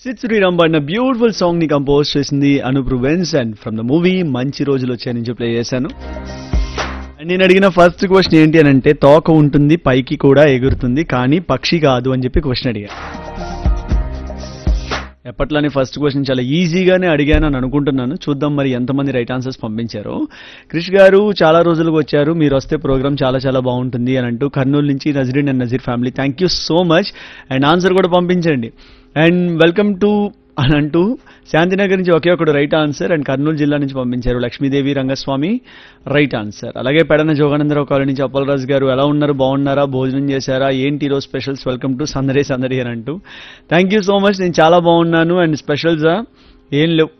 సిత్ శ్రీరామ్ పాడిన beautiful song ని compose చేసింది Anup Rubens and from the movie Manchi Rojulu వచ్చాయి నుంచి ప్లే చేశాను అండ్ నేను అడిగిన ఫస్ట్ క్వశ్చన్ ఏంటి అని అంటే తోక ఉంటుంది పైకి కూడా ఎగురుతుంది కానీ పక్షి కాదు అని చెప్పి క్వశ్చన్ అడిగా ఎప్పట్లానే ఫస్ట్ క్వశ్చన్ చాలా ఈజీగానే అడిగాను అని అనుకుంటున్నాను చూద్దాం మరి ఎంతమంది రైట్ ఆన్సర్స్ పంపించారో క్రిష్ గారు చాలా రోజులకు వచ్చారు మీరు వస్తే ప్రోగ్రామ్ చాలా చాలా బాగుంటుంది అని అంటూ కర్నూలు నుంచి Nazreen and Nazeer family thank you so much and answer కూడా పంపించండి అండ్ వెల్కమ్ టు అని అంటూ శాంతినగర్ నుంచి ఒకే ఒకడు రైట్ ఆన్సర్ అండ్ కర్నూలు జిల్లా నుంచి పంపించారు లక్ష్మీదేవి రంగస్వామి రైట్ ఆన్సర్ అలాగే పెడన జోగానందరావు కాలనీ నుంచి అప్పలరాజు గారు ఎలా ఉన్నారు బాగున్నారా భోజనం చేశారా ఏంటి ఈరోజు స్పెషల్స్ వెల్కమ్ టు సందడి సందడి అని అంటూ థ్యాంక్ యూ సో మచ్ నేను చాలా బాగున్నాను అండ్ స్పెషల్స్ ఏం లేవు